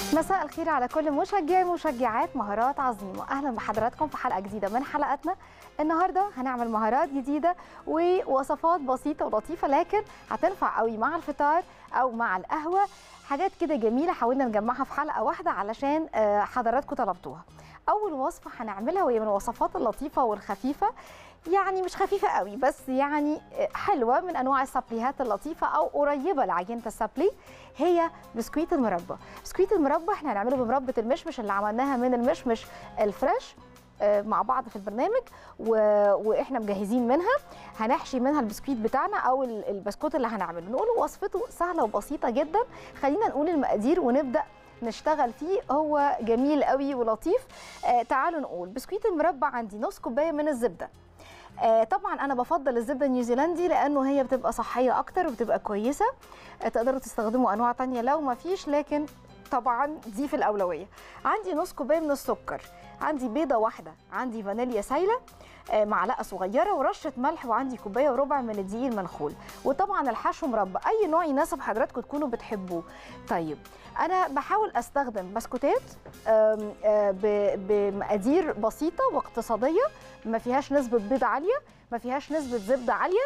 مساء الخير على كل مشجعي ومشجعات مهارات عظيمة أهلا بحضراتكم في حلقة جديدة من حلقاتنا النهاردة هنعمل مهارات جديدة ووصفات بسيطة ولطيفة لكن هتنفع قوي مع الفطار أو مع القهوة حاجات كده جميلة حاولنا نجمعها في حلقة واحدة علشان آه، حضراتكم طلبتوها أول وصفة هنعملها وهي من الوصفات اللطيفة والخفيفة يعني مش خفيفة قوي بس يعني آه، حلوة من أنواع السابليهات اللطيفة أو قريبة لعجينة السابلي هي بسكويت المربى بسكويت المربى احنا هنعمله بمربى المشمش اللي عملناها من المشمش الفريش آه، مع بعض في البرنامج و... واحنا مجهزين منها هنحشي منها البسكويت بتاعنا او ال- البسكوت اللي هنعمله نقول وصفته سهله وبسيطه جدا خلينا نقول المقادير ونبدا نشتغل فيه هو جميل قوي ولطيف آه تعالوا نقول بسكويت المربى عندي نص كوبايه من الزبده آه طبعا انا بفضل الزبده النيوزيلندي لانه هي بتبقى صحيه اكتر وبتبقى كويسه آه تقدروا تستخدموا انواع تانية لو ما فيش لكن طبعا دي في الاولويه عندي نص كوبايه من السكر عندي بيضه واحده عندي فانيليا سايله آه، معلقه صغيره ورشه ملح وعندي كوبايه وربع من الدقيق المنخول وطبعا الحشو مربى اي نوع يناسب حضراتكم تكونوا بتحبوه طيب انا بحاول استخدم بسكوتات آم، آه، ب- بمقادير بسيطه واقتصاديه ما فيهاش نسبه بيض عاليه ما فيهاش نسبه زبده عاليه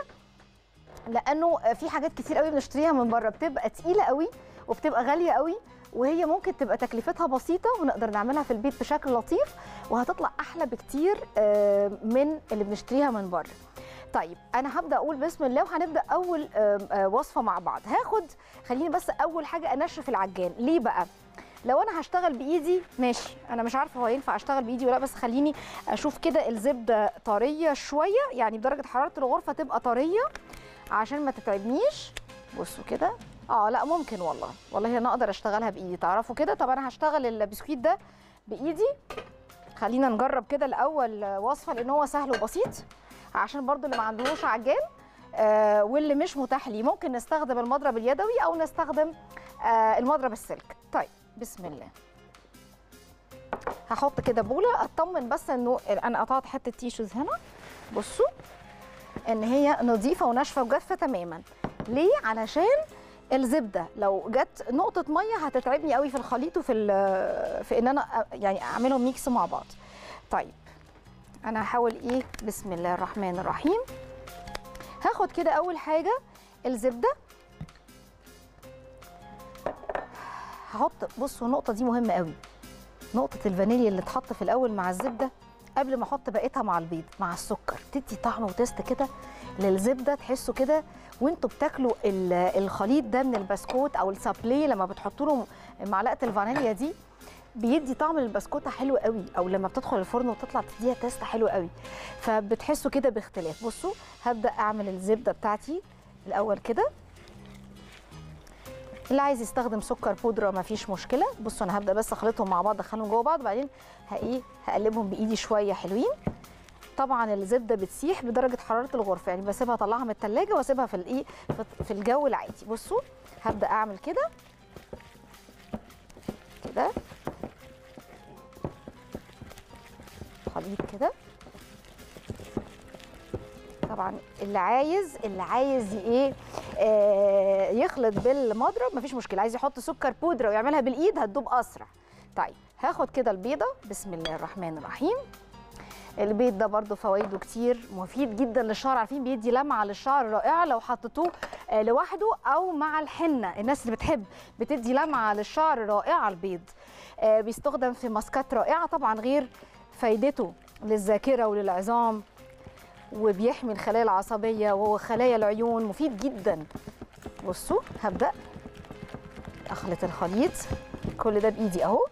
لانه في حاجات كتير قوي بنشتريها من بره بتبقى تقيله قوي وبتبقى غاليه قوي وهي ممكن تبقى تكلفتها بسيطه ونقدر نعملها في البيت بشكل لطيف وهتطلع احلى بكتير آه، من اللي بنشتريها من بره طيب انا هبدا اقول بسم الله وهنبدا اول آه، آه، وصفه مع بعض هاخد خليني بس اول حاجه انشف العجان ليه بقى لو انا هشتغل بايدي ماشي انا مش عارفه هو ينفع اشتغل بايدي ولا بس خليني اشوف كده الزبده طريه شويه يعني بدرجه حراره الغرفه تبقى طريه عشان ما تتعبنيش بصوا كده اه لا ممكن والله والله انا اقدر اشتغلها بايدي تعرفوا كده طب انا هشتغل البسكويت ده بايدي خلينا نجرب كده الاول وصفه لان هو سهل وبسيط عشان برضو اللي ما عندهوش عجان آه واللي مش متاح ليه ممكن نستخدم المضرب اليدوي او نستخدم آه المضرب السلك طيب بسم الله هحط كده بوله اطمن بس انه انا قطعت حته تيشوز هنا بصوا ان هي نظيفه وناشفه وجافه تماما ليه علشان الزبده لو جت نقطه ميه هتتعبني قوي في الخليط وفي ال- في ان انا أ- يعني اعملهم ميكس مع بعض طيب انا هحاول ايه بسم الله الرحمن الرحيم هاخد كده اول حاجه الزبده هحط بصوا النقطه دي مهمه قوي نقطه الفانيليا اللي اتحط في الاول مع الزبده قبل ما احط بقيتها مع البيض مع السكر تدي طعم وتست كده للزبده تحسوا كده وانتوا بتاكلوا ال- الخليط ده من البسكوت او السابلي لما بتحطوا له معلقه الفانيليا دي بيدي طعم البسكوته حلو قوي او لما بتدخل الفرن وتطلع بتديها تيست حلو قوي فبتحسوا كده باختلاف بصوا هبدا اعمل الزبده بتاعتي الاول كده اللي عايز يستخدم سكر بودره مفيش مشكله بصوا انا هبدا بس اخلطهم مع بعض ادخلهم جوه بعض وبعدين ايه هقلبهم بايدي شويه حلوين طبعا الزبده بتسيح بدرجه حراره الغرفه يعني بسيبها اطلعها من الثلاجه واسيبها في الايه في- في الجو العادي بصوا هبدا اعمل كده كده خليط كده طبعا اللي عايز اللي عايز ي- ايه آه يخلط بالمضرب مفيش مشكله عايز يحط سكر بودره ويعملها بالايد هتدوب اسرع طيب هاخد كده البيضه بسم الله الرحمن الرحيم البيض ده برضو فوائده كتير مفيد جدا للشعر عارفين بيدي لمعه للشعر رائعه لو حطيتوه آه، لوحده او مع الحنه الناس اللي بتحب بتدي لمعه للشعر رائعه البيض آه، بيستخدم في ماسكات رائعه طبعا غير فايدته للذاكره وللعظام وبيحمي الخلايا العصبيه وخلايا العيون مفيد جدا بصوا هبدا اخلط الخليط كل ده بايدي اهو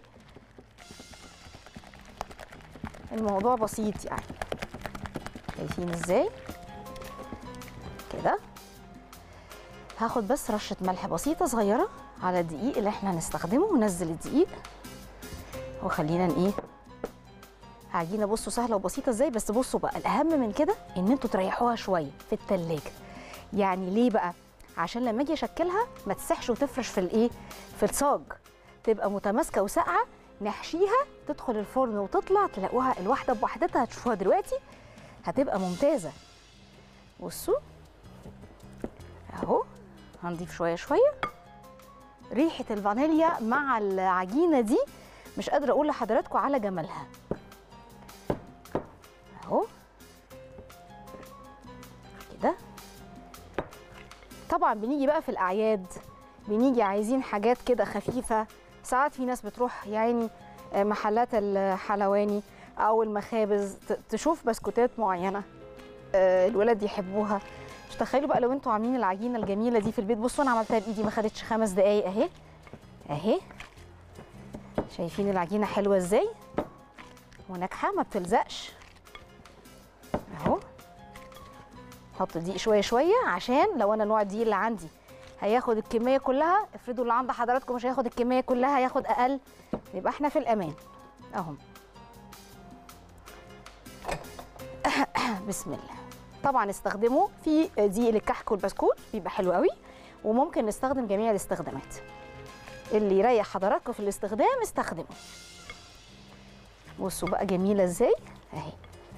الموضوع بسيط يعني شايفين ازاي كده هاخد بس رشه ملح بسيطه صغيره على الدقيق اللي احنا هنستخدمه وننزل الدقيق وخلينا ن- ايه عجينه بصوا سهله وبسيطه ازاي بس بصوا بقى الاهم من كده ان انتوا تريحوها شويه في التلاجة يعني ليه بقى عشان لما اجي اشكلها ما تسحش وتفرش في الايه في الصاج تبقى متماسكه وساقعه نحشيها تدخل الفرن وتطلع تلاقوها الواحده بوحدتها هتشوفوها دلوقتي هتبقى ممتازه بصوا اهو هنضيف شويه شويه ريحه الفانيليا مع العجينه دي مش قادره اقول لحضراتكم على جمالها اهو كده طبعا بنيجي بقى في الاعياد بنيجي عايزين حاجات كده خفيفه ساعات في ناس بتروح يعني محلات الحلواني او المخابز ت- تشوف بسكوتات معينه آه، الولاد يحبوها مش تخيلوا بقى لو انتوا عاملين العجينه الجميله دي في البيت بصوا انا عملتها بايدي ما خدتش خمس دقايق اهي اهي شايفين العجينه حلوه ازاي وناجحه ما بتلزقش اهو حط دقيق شويه شويه عشان لو انا نوع الدقيق اللي عندي هياخد الكميه كلها افرضوا اللي عند حضراتكم مش هياخد الكميه كلها هياخد اقل يبقى احنا في الامان اهو بسم الله طبعا استخدموا في دقيق للكحك والبسكوت بيبقى حلو قوي وممكن نستخدم جميع الاستخدامات اللي يريح حضراتكم في الاستخدام استخدمه بصوا بقى جميله ازاي اهي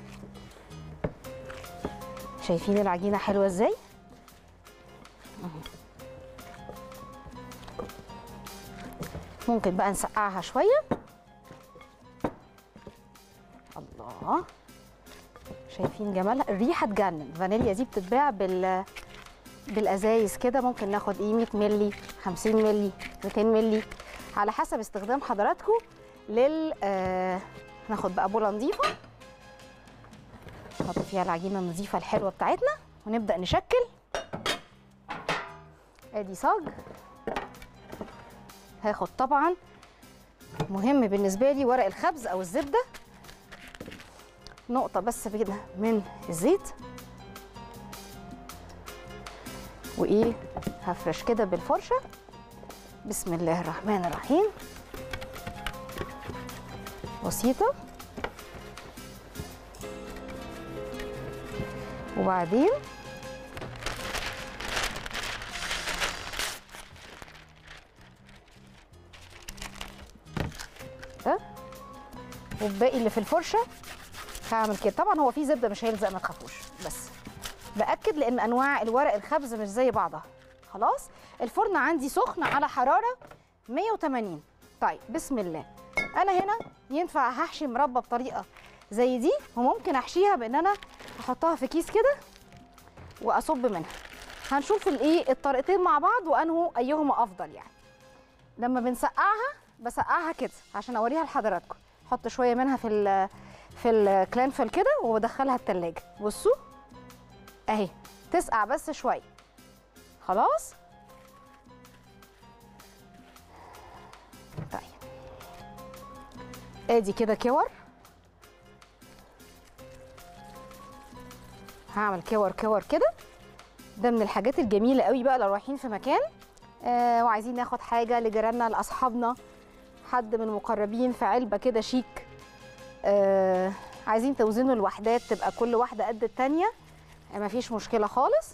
شايفين العجينه حلوه ازاي ممكن بقى نسقعها شويه الله شايفين جمالها الريحه تجنن فانيليا دي بتتباع بال بالازايز كده ممكن ناخد ايه 100 مللي 50 مللي 200 مللي على حسب استخدام حضراتكم لل آه ناخد بقى بوله نظيفه نحط فيها العجينه النظيفه الحلوه بتاعتنا ونبدا نشكل ادي صاج هاخد طبعا مهم بالنسبه لي ورق الخبز او الزبده نقطه بس كده من الزيت وايه هفرش كده بالفرشه بسم الله الرحمن الرحيم بسيطه وبعدين ده والباقي اللي في الفرشه هعمل كده طبعا هو في زبده مش هيلزق ما تخافوش بس باكد لان انواع الورق الخبز مش زي بعضها خلاص الفرن عندي سخن على حراره 180 طيب بسم الله انا هنا ينفع هحشي مربى بطريقه زي دي وممكن احشيها بان انا احطها في كيس كده واصب منها هنشوف الايه الطريقتين مع بعض وانه ايهما افضل يعني لما بنسقعها بسقعها كده عشان اوريها لحضراتكم احط شويه منها في ال في الكلانفل كده وبدخلها التلاجة بصوا اهي تسقع بس شويه خلاص طيب ادي كده كور هعمل كور كور كده ده من الحاجات الجميله قوي بقى لو رايحين في مكان آه وعايزين ناخد حاجه لجيراننا لاصحابنا حد من المقربين في علبه كده شيك آه عايزين توزنوا الوحدات تبقى كل واحده قد التانيه آه مفيش مشكله خالص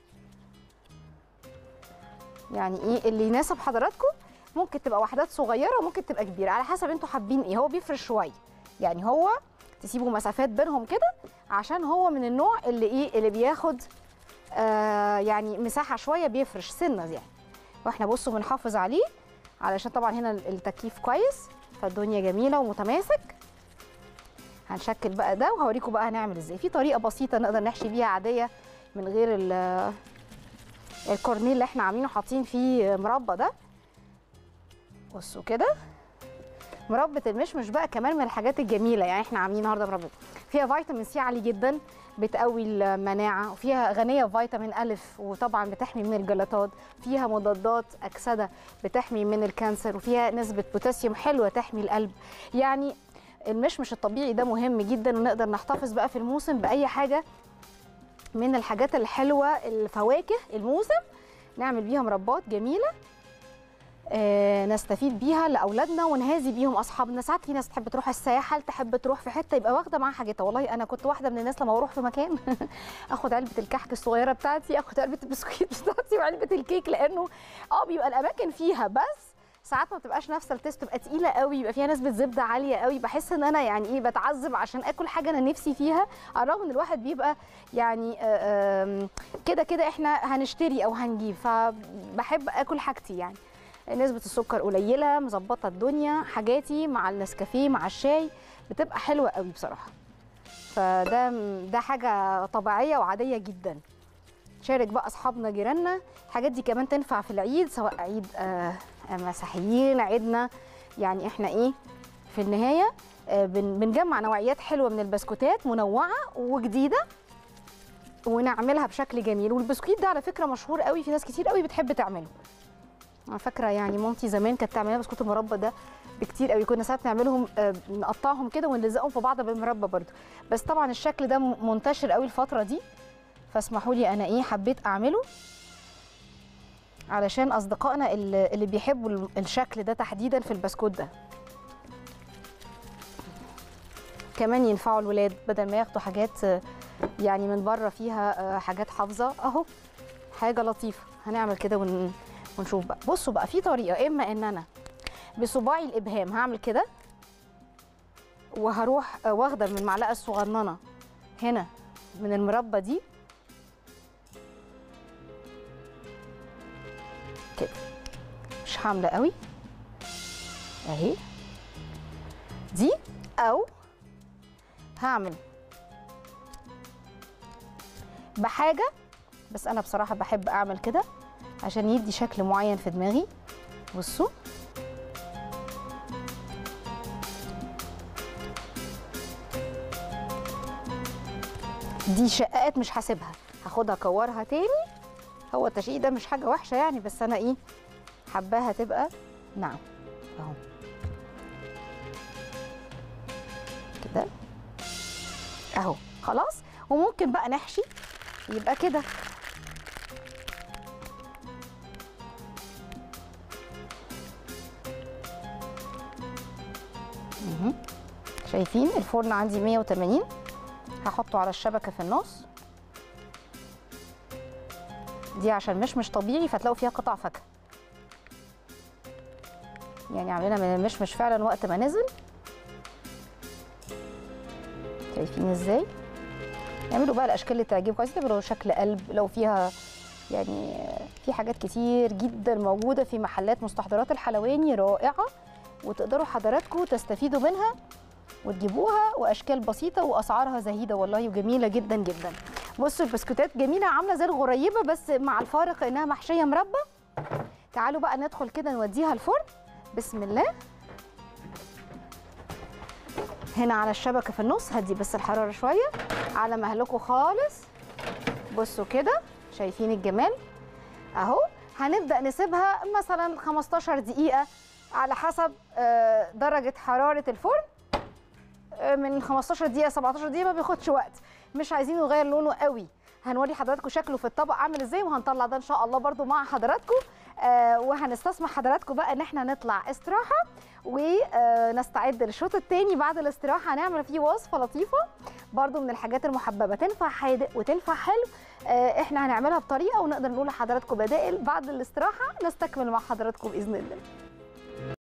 يعني ايه اللي يناسب حضراتكم ممكن تبقى وحدات صغيره وممكن تبقى كبيره على حسب انتوا حابين ايه هو بيفرش شويه يعني هو تسيبوا مسافات بينهم كده عشان هو من النوع اللي ايه اللي بياخد آه يعني مساحه شويه بيفرش سنه يعني واحنا بصوا بنحافظ عليه علشان طبعا هنا التكييف كويس فالدنيا جميله ومتماسك هنشكل بقى ده وهوريكم بقى هنعمل ازاي في طريقه بسيطه نقدر نحشي بيها عاديه من غير ال- الكورنيل اللي احنا عاملينه حاطين فيه مربى ده بصوا كده مربى المشمش بقى كمان من الحاجات الجميله يعني احنا عاملين النهارده مربى فيها فيتامين سي عالي جدا بتقوي المناعه وفيها غنيه بفيتامين الف وطبعا بتحمي من الجلطات فيها مضادات اكسده بتحمي من الكانسر وفيها نسبه بوتاسيوم حلوه تحمي القلب يعني المشمش الطبيعي ده مهم جدا ونقدر نحتفظ بقى في الموسم باي حاجه من الحاجات الحلوه الفواكه الموسم نعمل بيها مربات جميله آه، نستفيد بيها لاولادنا ونهازي بيهم اصحابنا ساعات في ناس تحب تروح الساحل تحب تروح في حته يبقى واخده معاها حاجتها والله انا كنت واحده من الناس لما بروح في مكان اخد علبه الكحك الصغيره بتاعتي اخد علبه البسكويت بتاعتي وعلبه الكيك لانه اه بيبقى الاماكن فيها بس ساعات ما بتبقاش نفس التيست تبقى تقيله قوي يبقى فيها نسبه زبده عاليه قوي بحس ان انا يعني ايه بتعذب عشان اكل حاجه انا نفسي فيها على الرغم ان الواحد بيبقى يعني آه، آم، كده كده احنا هنشتري او هنجيب فبحب اكل حاجتي يعني نسبه السكر قليله مظبطه الدنيا حاجاتي مع النسكافيه مع الشاي بتبقى حلوه قوي بصراحه فده ده حاجه طبيعيه وعاديه جدا شارك بقى اصحابنا جيراننا الحاجات دي كمان تنفع في العيد سواء عيد آه مسيحيين عيدنا يعني احنا ايه في النهايه آه بن- بنجمع نوعيات حلوه من البسكوتات منوعه وجديده ونعملها بشكل جميل والبسكويت ده على فكره مشهور قوي في ناس كتير قوي بتحب تعمله انا فاكره يعني مامتي زمان كانت تعمل لنا بسكوت المربى ده بكتير قوي كنا ساعات نعملهم آه، نقطعهم كده ونلزقهم في بعض بالمربى برضو بس طبعا الشكل ده م- منتشر قوي الفتره دي فاسمحوا لي انا ايه حبيت اعمله علشان اصدقائنا اللي اللي بيحبوا ال- الشكل ده تحديدا في البسكوت ده كمان ينفعوا الولاد بدل ما ياخدوا حاجات آه، يعني من بره فيها آه، حاجات حافظه اهو حاجه لطيفه هنعمل كده ون... ونشوف بقى بصوا بقى في طريقه اما ان انا بصباعي الابهام هعمل كده وهروح آه، واخده من المعلقه الصغننه هنا من المربى دي كده مش حامله قوي اهي دي او هعمل بحاجه بس انا بصراحه بحب اعمل كده عشان يدي شكل معين في دماغي بصوا دي شقات مش هسيبها هاخدها اكورها تاني هو التشقيق ده مش حاجه وحشه يعني بس انا ايه حباها تبقى نعم اهو كده اهو خلاص وممكن بقى نحشي يبقى كده مهم. شايفين الفرن عندي 180 هحطه على الشبكه في النص دي عشان مش مش طبيعي فتلاقوا فيها قطع فاكهه يعني عاملينها من المشمش فعلا وقت ما نزل شايفين ازاي اعملوا بقى الاشكال اللي تعجبكم عايزين تعملوا شكل قلب لو فيها يعني في حاجات كتير جدا موجوده في محلات مستحضرات الحلواني رائعه وتقدروا حضراتكم تستفيدوا منها وتجيبوها واشكال بسيطه واسعارها زهيده والله وجميله جدا جدا بصوا البسكوتات جميله عامله زي الغريبه بس مع الفارق انها محشيه مربى تعالوا بقى ندخل كده نوديها الفرن بسم الله هنا على الشبكه في النص هدي بس الحراره شويه على مهلكوا خالص بصوا كده شايفين الجمال اهو هنبدا نسيبها مثلا 15 دقيقه على حسب آه، درجه حراره الفرن آه، من 15 دقيقه 17 دقيقه ما بياخدش وقت مش عايزين نغير لونه قوي هنوري حضراتكم شكله في الطبق عامل ازاي وهنطلع ده ان شاء الله برده مع حضراتكم آه وهنستسمح حضراتكم بقى ان احنا نطلع استراحه ونستعد للشوط الثاني بعد الاستراحه هنعمل فيه وصفه لطيفه برضو من الحاجات المحببه تنفع حادق وتنفع حلو آه احنا هنعملها بطريقه ونقدر نقول لحضراتكم بدائل بعد الاستراحه نستكمل مع حضراتكم باذن الله